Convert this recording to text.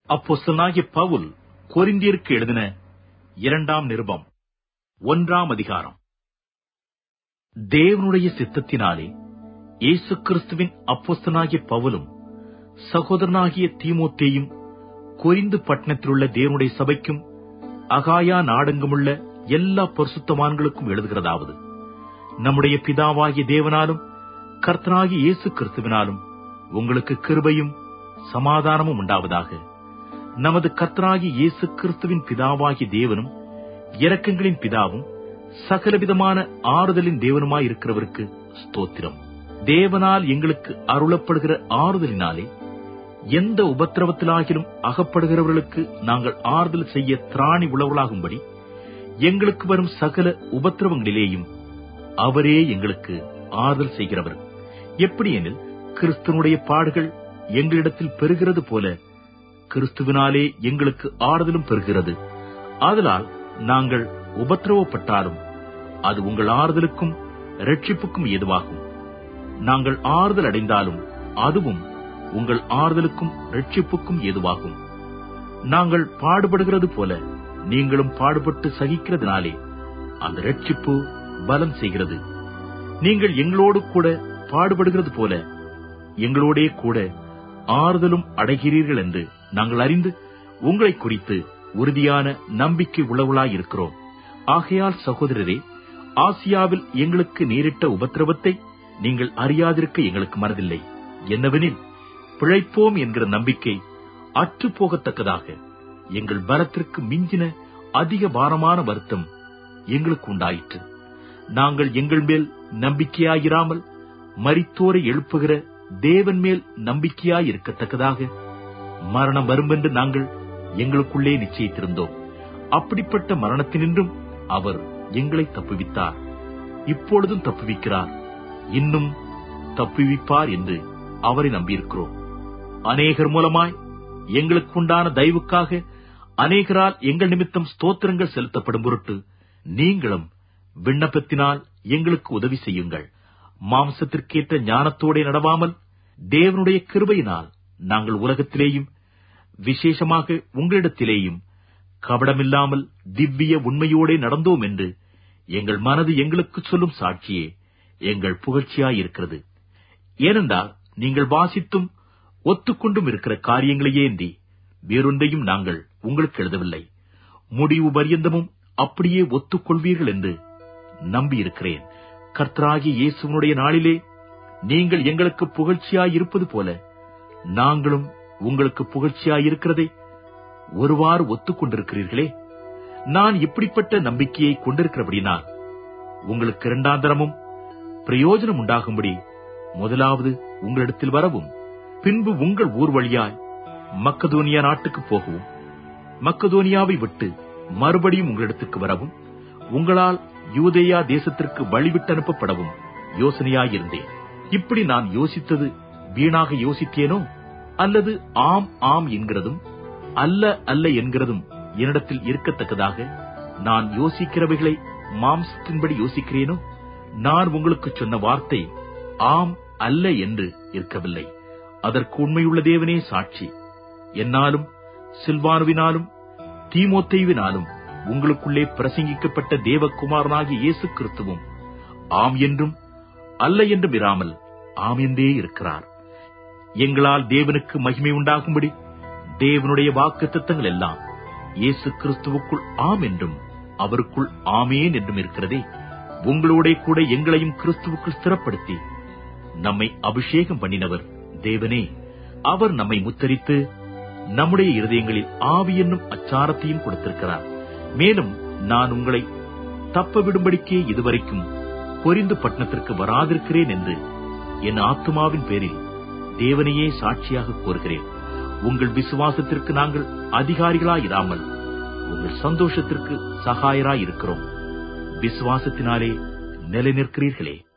அப்போஸ்தலனாகிய பவுல் கொரிந்தியருக்கு எழுதின இரண்டாம் நிருபம் ஒன்றாம் அதிகாரம் தேவனுடைய சித்தத்தினாலே இயேசு கிறிஸ்துவின் அப்போஸ்தலனாகிய பவுலும் சகோதரனாகிய தீமோத்தேயும் கொரிந்து பட்டணத்திலுள்ள தேவனுடைய சபைக்கும் அகாயா நாடெங்குமுள்ள எல்லா பரிசுத்தவான்களுக்கும் எழுதுகிறதாவது நம்முடைய பிதாவாகிய தேவனாலும் கர்த்தனாகிய இயேசு கிறிஸ்துவினாலும் உங்களுக்கு கிருபையும் சமாதானமும் உண்டாவதாக நமது கர்த்தராகிய இயேசு கிறிஸ்துவின் பிதாவாகிய தேவனும் இரக்கங்களின் பிதாவும் சகலவிதமான ஆறுதலின் தேவனுமாயிருக்கிறவருக்கு ஸ்தோத்திரம் தேவனால் எங்களுக்கு அருளப்படுகிற ஆறுதலினாலே எந்த உபத்திரவத்திலாகிலும் அகப்படுகிறவர்களுக்கு நாங்கள் ஆறுதல் செய்ய திராணி உளவளாகும்படி எங்களுக்கு வரும் சகல உபத்திரவங்களிலேயும் அவரே எங்களுக்கு ஆறுதல் செய்கிறவர் எப்படி எனில் கிறிஸ்துவனுடைய பாடுகள் எங்களிடத்தில் பெறுகிறது போல கிறிஸ்துவினாலே எங்களுக்கு ஆறுதலும் பெறுகிறது ஆதலால் நாங்கள் உபத்திரவப்பட்டாலும் அது உங்கள் ஆறுதலுக்கும் ரட்சிப்புக்கும் ஏதுவாகும் நாங்கள் ஆறுதல் அடைந்தாலும் அதுவும் உங்கள் ஆறுதலுக்கும் ரட்சிப்புக்கும் ஏதுவாகும் நாங்கள் பாடுபடுகிறது போல நீங்களும் பாடுபட்டு சகிக்கிறதுனாலே அந்த ரட்சிப்பு பலம் செய்கிறது நீங்கள் எங்களோடு கூட பாடுபடுகிறது போல எங்களோடே கூட ஆறுதலும் அடைகிறீர்கள் என்று நாங்கள் அறிந்து உங்களை குறித்து உறுதியான நம்பிக்கை உள்ளவளாயிருக்கிறோம் ஆகையால் சகோதரரே ஆசியாவில் எங்களுக்கு நேரிட்ட உபத்திரவத்தை நீங்கள் அறியாதிருக்க எங்களுக்கு மனதில்லை என்னவெனில் பிழைப்போம் என்கிற நம்பிக்கை அற்று போகத்தக்கதாக எங்கள் பலத்திற்கு மிஞ்சின அதிக பாரமான வருத்தம் எங்களுக்கு உண்டாயிற்று நாங்கள் எங்கள் மேல் நம்பிக்கையாயிராமல் மரித்தோரை எழுப்புகிற தேவன் மேல் நம்பிக்கையாயிருக்கத்தக்கதாக மரணம் வருமென்று நாங்கள் எங்களுக்குள்ளே நிச்சயித்திருந்தோம் அப்படிப்பட்ட மரணத்தினின்றும் அவர் எங்களை தப்புவித்தார் இப்பொழுதும் தப்புவிக்கிறார் இன்னும் தப்புவிப்பார் என்று அவரை நம்பியிருக்கிறோம் அநேகர் மூலமாய் எங்களுக்கு உண்டான தயவுக்காக அநேகரால் எங்கள் நிமித்தம் ஸ்தோத்திரங்கள் செலுத்தப்படும் பொருட்டு நீங்களும் விண்ணப்பத்தினால் எங்களுக்கு உதவி செய்யுங்கள் மாம்சத்திற்கேற்ற ஞானத்தோடே நடவாமல் தேவனுடைய கிருபையினால் நாங்கள் உலகத்திலேயும் விசேஷமாக உங்களிடத்திலேயும் கபடமில்லாமல் திவ்ய உண்மையோடே நடந்தோம் என்று எங்கள் மனது எங்களுக்கு சொல்லும் சாட்சியே எங்கள் புகழ்ச்சியாயிருக்கிறது ஏனென்றால் நீங்கள் வாசித்தும் ஒத்துக்கொண்டும் இருக்கிற காரியங்களையே ஏந்தி வேறொன்றையும் நாங்கள் உங்களுக்கு எழுதவில்லை முடிவு பரியந்தமும் அப்படியே ஒத்துக்கொள்வீர்கள் என்று நம்பியிருக்கிறேன் கர்த்தராகிய இயேசுவனுடைய நாளிலே நீங்கள் எங்களுக்கு புகழ்ச்சியாயிருப்பது போல நாங்களும் உங்களுக்கு புகழ்ச்சியாயிருக்கிறதை ஒருவாறு ஒத்துக்கொண்டிருக்கிறீர்களே நான் இப்படிப்பட்ட நம்பிக்கையை கொண்டிருக்கிறபடினால் உங்களுக்கு இரண்டாந்தரமும் பிரயோஜனம் உண்டாகும்படி முதலாவது உங்களிடத்தில் வரவும் பின்பு உங்கள் ஊர் வழியாய் மக்கதோனியா நாட்டுக்கு போகவும் மக்கதோனியாவை விட்டு மறுபடியும் உங்களிடத்துக்கு வரவும் உங்களால் யூதேயா தேசத்திற்கு வழிவிட்டு அனுப்பப்படவும் யோசனையாயிருந்தேன் இப்படி நான் யோசித்தது வீணாக யோசித்தேனோ அல்லது ஆம் ஆம் என்கிறதும் அல்ல அல்ல என்கிறதும் என்னிடத்தில் இருக்கத்தக்கதாக நான் யோசிக்கிறவைகளை மாம்சத்தின்படி யோசிக்கிறேனோ நான் உங்களுக்கு சொன்ன வார்த்தை ஆம் அல்ல என்று இருக்கவில்லை அதற்கு உண்மையுள்ள தேவனே சாட்சி என்னாலும் சில்வானுவினாலும் தீமோத்தேவினாலும் உங்களுக்குள்ளே பிரசங்கிக்கப்பட்ட தேவகுமாரனாகிய இயேசு கிறிஸ்துவும் ஆம் என்றும் அல்ல என்றும் இராமல் ஆம் என்றே இருக்கிறார் எங்களால் தேவனுக்கு மகிமை உண்டாகும்படி தேவனுடைய வாக்கு தத்தங்கள் எல்லாம் இயேசு கிறிஸ்துவுக்குள் ஆம் என்றும் அவருக்குள் ஆமேன் என்றும் இருக்கிறதே உங்களோட கூட எங்களையும் கிறிஸ்துவுக்குள் ஸ்திரப்படுத்தி நம்மை அபிஷேகம் பண்ணினவர் தேவனே அவர் நம்மை முத்தரித்து நம்முடைய இருதயங்களில் ஆவி என்னும் அச்சாரத்தையும் கொடுத்திருக்கிறார் மேலும் நான் உங்களை தப்ப விடும்படிக்கே இதுவரைக்கும் பொரிந்து பட்டணத்திற்கு வராதிருக்கிறேன் என்று என் ஆத்மாவின் பேரில் தேவனையே சாட்சியாக கோருகிறேன் உங்கள் விசுவாசத்திற்கு நாங்கள் அதிகாரிகளாயிராமல் உங்கள் சந்தோஷத்திற்கு சகாயராயிருக்கிறோம் விசுவாசத்தினாலே நிலை நிற்கிறீர்களே